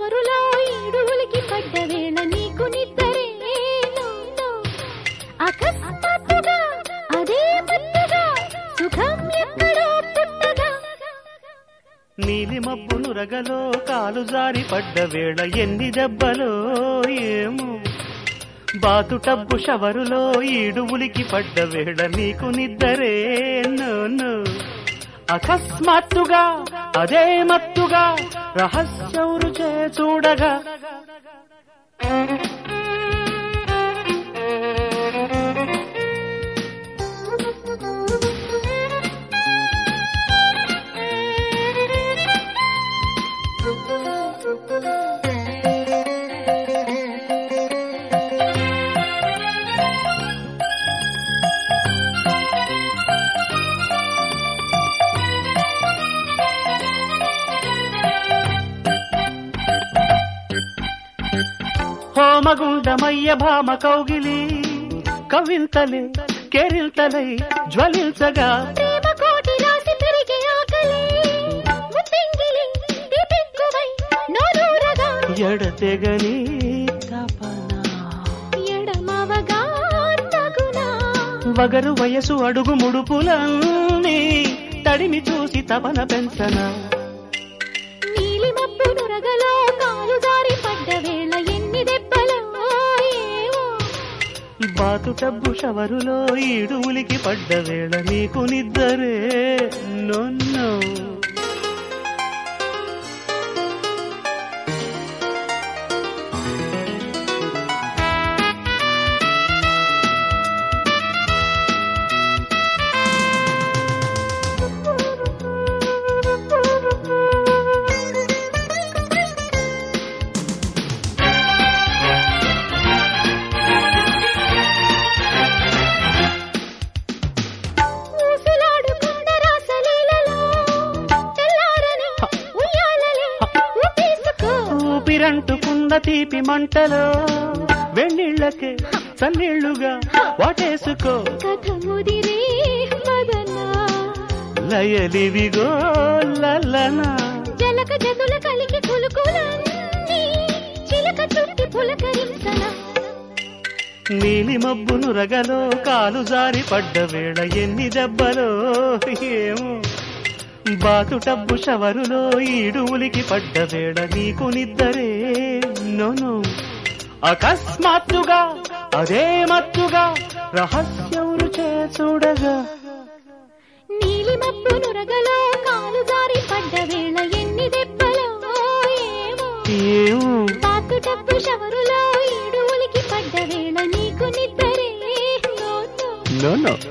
షవరులో ఈడువులికి పడ్డ వేళ నీకు నిద్దరే అకస్మాత్తుగా అదే మత్తుగా సుఖం ఎక్కడో పుట్టగా నీలి మబ్బు నురగలో కాలు జారి పడ్డ వేళ ఎన్ని దెబ్బలో ఏమో బాతు టబ్బు షవరులో ఈడు ఉలికి పడ్డ వేళ నీకు నిద్దరే నోను అకస్మాత్తుగా అదే మత్తుగా రహస్యం రుచే చూడగా హోమగుండమయ్య భామ కౌగిలి కవింతలే కేరింతలై జ్వలించగా ప్రేమ కోటి రాసి పెరిగే ఆకలి ముత్తింగిలి దీపెక్కువై నోరూరగా ఎడతెగని తపన ఎడమవగా తగునా వగరు వయసు అడుగు ముడుపులన్నీ తడిమి చూసి తపన పెంచన నీలి మబ్బు నురగలో కాలు జారి పడ్డ వేళ ఎన్ని దెబ్బలో ఏవో బాతు టబ్బు షవరులో ఈడు ఉలికి పడ్డ వేళ నీకు నిద్దరే నొన్నో ఊసులాడుకున్న రాసలీలలో తెల్లారని ఉయ్యాలలే ఊపేసుకో ఊపిరంటుకున్న తీపి మంటలో వెన్నీళ్ళకే చన్నీళ్లుగా వాటేసుకో కథ ముదిరే మదనా లయలివిగో లలనా జలక జతుల కలికి కులుకులన్నీ చిలక చుట్టి పులకరించన నీలి మబ్బును రగలో కాలు జారి పడ్డ వేళ ఎన్ని దెబ్బలో ఏమో బాతు టబ్బు షవరులో ఈడు ఉలికి పడ్డ వేళ నీకు నిద్దరే నోను అకస్మాత్తుగా అదే మత్తుగా రహస్యం రుచే చూడగా నీలి మబ్బు నురగలో కాలు జారి పడ్డ వేళ ఎన్ని దెబ్బలో ఏమో ఏమో పాకు టప్పు షవరులో ఈడు ఉలికి పడ్డ వేళ నీకు నిద్దరే నోను నో నో